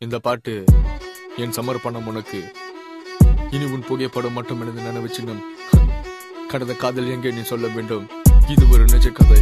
இந்த பாட்டு என் சமர்ப்பணம் உனக்கு இனி உன் புகைப்படம் மட்டும் எனது நினைவு சின்னம் கடந்த காதல் எங்கே நீ சொல்ல வேண்டும் இது ஒரு நிஜ கதை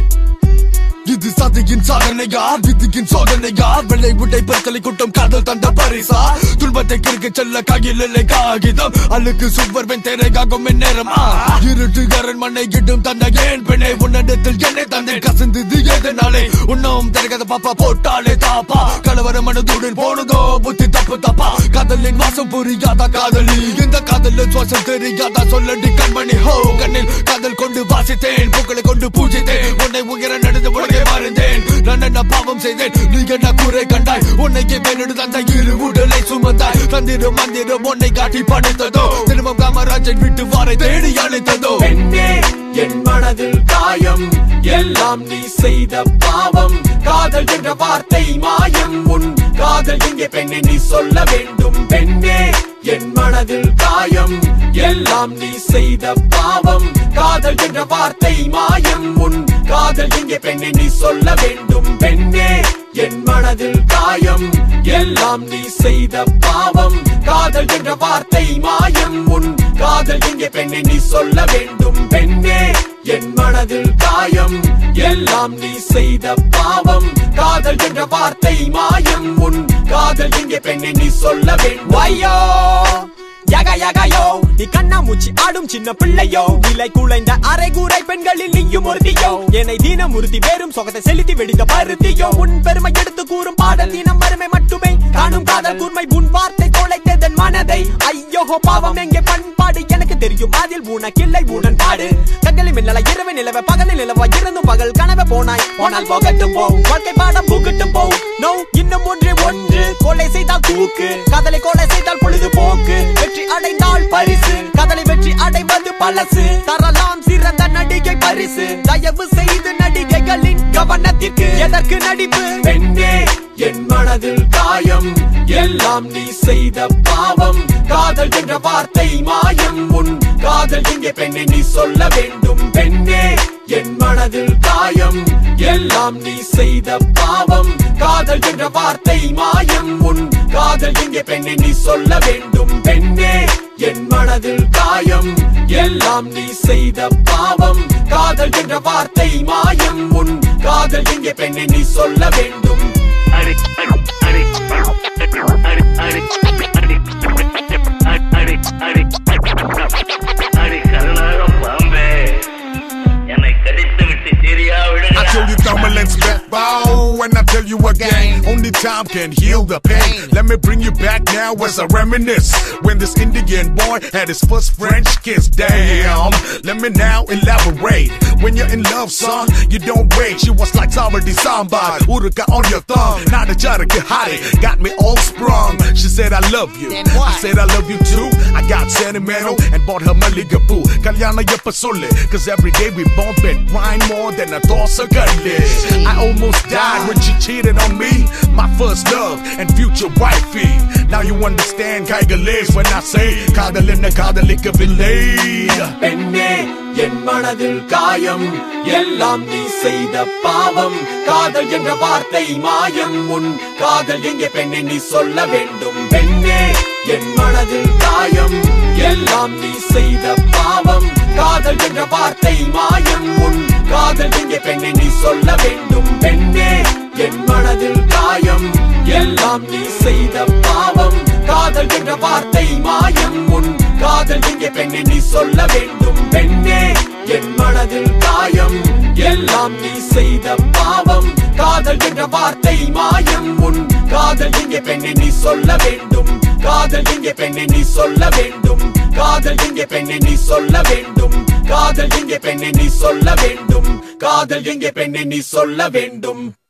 இது சதியின் சாதனையா விதியின் சோதனையா வெள்ளை உடை பத்தலை கூட்டம் காதல் தந்த பரிசா துன்பத்தை கிறுக்க செல்ல கையில் இல்லை காகிதம் அழுக்கு சுவர் வெண் தேரையாகும் என் நேரம் ஆ. இருட்டு கரண் மண்ணை இடும் தந்த ஏன் பெண்ணை உன்னிடத்தில் என்னை தந்தை கசந்தது எதனாலே உன்னும் தெரியாத பாப்பா போட்டாலே தாப்பா கலவர மனதுடன் போனதோ புத்தி தப்பு தப்பா காதலின் வாசம் புரியாத காதலி இந்த காதலின் சுவாசம் தெரியாதா சொல்லடி கண்மணி ஹோ கண்ணில் காதல் கொண்டு வாசித்தேன் பூக்களை கொண்டு பூஜித்தேன் உன்னை உயர நடந்து உலகை மறந்தேன் நான் என்ன பாவம் செய்தேன் நீ என்ன குறை கண்டாய் உன்னை மேலெடு தந்த இரு உடலை சுமந்தாய் தந்திரம் மந்திரம் உன்னை காட்டி படைத்ததோ திரும்பம் காமராஜன் விட்டு வாரை தேடி அழைத்ததோ பெண்ணே என் மனதில் காயம் எல்லாம் நீ செய்த பாவம் காதல் என்ற வார்த்தை மாயம் உன் காதல் எங்கே பெண்ணே நீ சொல்ல வேண்டும் பெண்ணே என் மனதில் காயம் எல்லாம் நீ செய்த பாவம் காதல் என்ற வார்த்தை மாயம் உன் காதல் எங்கே பெண்ணே நீ சொல்ல வேண்டும் பெண்ணே என் மனதில் காயம் எல்லாம் நீ செய்த பாவம் காதல் என்ற வார்த்தை மாயம் உன் காதல் எங்கே பெண்ணே நீ சொல்ல வேண்டும் பெண்ணே என் மனதில் காயம் எல்லாம் நீ செய்த பாவம் காதல் என்ற வார்த்தை மாயம் உன் காதல் எங்கே பெண்ணே நீ சொல்ல வேண்டும் ஐயோ யக யகையோ நீ கண்ணாமூச்சி ஆடும் சின்ன பிள்ளையோ நிலை குலைந்த அரைகூரை பெண்களில் நீயும் ஒருத்தியோ என்னை தீனமுறுத்தி வேறும் சொகத்தை செலுத்தி வெடித்த பருத்தியோ உன் பெருமை எடுத்து கூறும் பாடல் தினம் வறுமை மட்டுமே காணும் காதல் கூர்மை உன் வார்த்தை தொலைத்ததன் மனதை ஐயோ பாவம் எங்கே பண்பாடு எனக்கு தெரியும் அதில் உனக்கில்லை உடன்பாடு கண்களை மின்னல இரவு நிலவ பகலில் நிலவ இருந்தும் பகல் கனவு போனாய் போனால் போகட்டும் போ வாழ்க்கை பாடம் புகட்டும் போ நோ இன்னும் ஒன்று ஒன்று கொலை செய்தால் தூக்கு காதலை கொலை செய்தால் பொழுது போக்கு வெற்றி அடைந்தால் பரிசு காதலை வெற்றி அடைவது பழசு தரலாம் சிறந்த நடிகை பரிசு தயவு செய்து நடிகைகளின் கவனத்திற்கு எதற்கு நடிப்பு பெண்ணே என் மனதில் காயம் எல்லாம் நீ செய்த பாவம் காதல் என்ற வார்த்தை மாயம் உன் காதல் எங்கே பெண்ணே நீ சொல்ல வேண்டும் பெண்ணே என் மனதில் காயம் எல்லாம் நீ செய்த பாவம் காதல் என்ற வார்த்தை மாயம் உன் காதல் எங்கே பெண்ணே நீ சொல்ல வேண்டும் பெண்ணே என் மனதில் காயம் எல்லாம் நீ செய்த பாவம் காதல் என்ற வார்த்தை மாயம் உன் காதல் எங்கே பெண்ணே நீ சொல்ல வேண்டும் அடி அடி அடி அடி அடி அடி அடி அடி அடி கருணாகம் பாம்பே என்னை கடித்து விட்டு சரியா I told you Thumberland's back bow and I tell you again Only time can heal the pain Let me bring you back now as I reminisce When this Indian boy had his first French kiss Damn, let me now elaborate When you're in love son, you don't wait She was like Savardi Sambar Uruka on your thumb Now the Jaraka Hari got me all sprung She said I love you I said I love you too I got sentimental and bought her Maligaboo Kalyana Yappa Sole Cause every day we bump and grind more than a Dorsa Gullish I almost died when she cheated on me My first love and future wifey Now you understand Kaigalays when I say Kadalina Kadalikaville பெண்ணே என் மனதில் காயம் எல்லாம் நீ செய்த பாவம் காதல் என்ற வார்த்தை மாயம் உன் காதல் எங்கே பெண்ணே நீ சொல்ல வேண்டும் பெண்ணே என் மனதில் காயம் எல்லாம் நீ செய்த பாவம் காதல் என்ற வார்த்தை மாயம் உன் காதல் எங்கே பெண்ணே நீ சொல்ல வேண்டும் பெண்ணே என் மனதில் காயம் எல்லாம் நீ செய்த பாவம் காதல் என்ற வார்த்தை மாயம் உன் காதல் எங்கே பெண்ணே நீ சொல்ல வேண்டும் பெண்ணே என் மனதில் காயம் எல்லாம் நீ செய்த பாவம் காதல் என்ற வார்த்தை மாயம் உன் காதல் எங்கே பெண்ணே நீ சொல்ல வேண்டும் காதல் எங்கே பெண்ணே நீ சொல்ல வேண்டும் காதல் எங்கே பெண்ணே நீ சொல்ல வேண்டும் காதல் எங்கே பெண்ணே நீ சொல்ல வேண்டும் காதல் எங்கே பெண்ணே நீ சொல்ல வேண்டும்